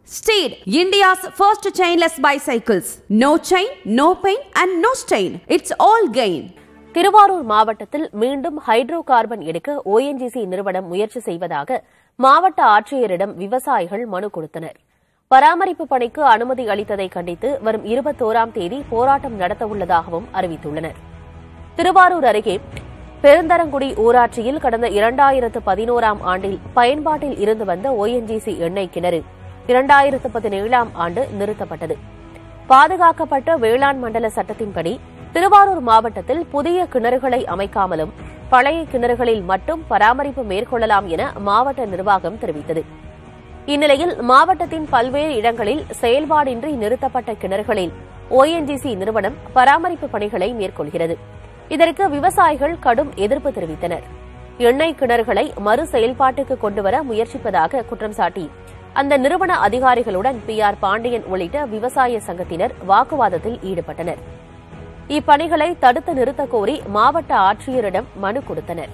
Steed, India's first chainless bicycles. No chain, no pain, and no stain. It's all gain. Thiruvarur மாவட்டத்தில் மீண்டும் hydro carbon எடுக்க ONGC நிறுவனம் முயற்சி செய்வதாக மாவட்ட ஆட்சியரிடம் விவசாயிகள் மனு கொடுத்தனர் பராமரிப்பு பணிக்கு அனுமதி அளித்ததை கண்டித்து வரும் இருபத்தோராம் தேதி போராட்டம் நடத்தவுள்ளதாகவும் அறிவித்துள்ளனர் திருவாரூர் அருகே பெருந்தரங்குடி ஊராட்சியில் கடந்த இரண்டாயிரத்து பதினோராம் ஆண்டில் பயன்பாட்டில் இருந்து வந்த ஓஎன்ஜிசி எண்ணெய் கிணறு இரண்டாயிரத்து பதினேழாம் ஆண்டு நிறுத்தப்பட்டது பாதுகாக்கப்பட்ட வேளாண் மண்டல சட்டத்தின்படி திருவாரூர் மாவட்டத்தில் புதிய கிணறுகளை அமைக்காமலும் பழைய கிணறுகளில் மட்டும் பராமரிப்பு மேற்கொள்ளலாம் என மாவட்ட நிர்வாகம் தெரிவித்தது இந்நிலையில் மாவட்டத்தின் பல்வேறு இடங்களில் செயல்பாடின்றி நிறுத்தப்பட்ட கிணறுகளில் ஓஎன்ஜிசி நிறுவனம் பராமரிப்பு பணிகளை மேற்கொள்கிறது இதற்கு விவசாயிகள் கடும் எதிர்ப்பு தெரிவித்தனர் எண்ணெய் கிணறுகளை மறு செயல்பாட்டுக்கு கொண்டுவர முயற்சிப்பதாக குற்றம் சாட்டி அந்த நிறுவன அதிகாரிகளுடன் பி ஆர் பாண்டியன் உள்ளிட்ட விவசாய சங்கத்தினர் வாக்குவாதத்தில் ஈடுபட்டனர் இப்பணிகளை தடுத்து நிறுத்தக் கோரி மாவட்ட ஆட்சியரிடம் மனு கொடுத்தனர்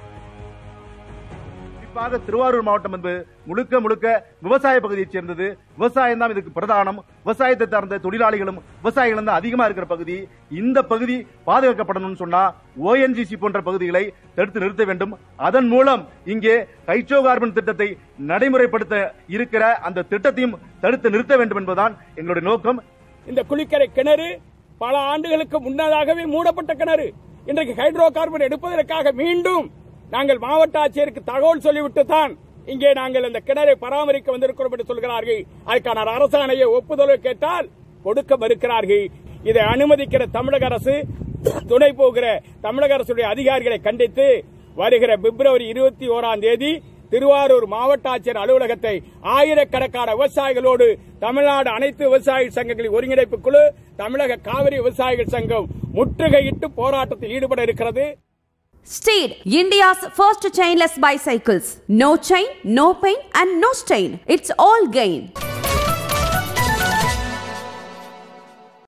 குறிப்பாக திருவாரூர் மாவட்டம் என்பது முழுக்க முழுக்க விவசாய பகுதியைச் சேர்ந்தது விவசாயம் தான் இதுக்கு பிரதானம் விவசாயத்தை சார்ந்த தொழிலாளிகளும் விவசாயிகளும் தான் அதிகமா இருக்கிற பகுதி இந்த பகுதி பாதுகாக்கப்படணும்னு சொன்னா ஓஎன்ஜிசி போன்ற பகுதிகளை தடுத்து நிறுத்த வேண்டும் அதன் மூலம் இங்கே கைச்சோ கார்பன் திட்டத்தை நடைமுறைப்படுத்த இருக்கிற அந்த திட்டத்தையும் தடுத்து நிறுத்த வேண்டும் என்பதுதான் எங்களுடைய நோக்கம் இந்த குளிக்கரை கிணறு பல ஆண்டுகளுக்கு முன்னதாகவே மூடப்பட்ட கிணறு இன்றைக்கு ஹைட்ரோ கார்பன் எடுப்பதற்காக மீண்டும் நாங்கள் மாவட்ட ஆட்சியருக்கு தகவல் சொல்லிவிட்டு தான் இங்கே நாங்கள் இந்த கிணறை பராமரிக்க வந்திருக்கிறோம் என்று சொல்கிறார்கள் அதுக்கான அரசாணையை ஒப்புதலை கேட்டால் கொடுக்க மறுக்கிறார்கள் இதை அனுமதிக்கிற தமிழக அரசு துணை போகிற தமிழக அரசுடைய அதிகாரிகளை கண்டித்து வருகிற பிப்ரவரி இருபத்தி ஓராம் தேதி திருவாரூர் மாவட்ட ஆட்சியர் அலுவலகத்தை ஆயிரக்கணக்கான விவசாயிகளோடு தமிழ்நாடு அனைத்து விவசாய சங்கங்களின் ஒருங்கிணைப்பு குழு தமிழக காவிரி விவசாயிகள் சங்கம் முற்றுகையிட்டு போராட்டத்தில் ஈடுபட இருக்கிறது Steed, India's first chainless bicycles. No chain, no pain, and no stain. It's all gain.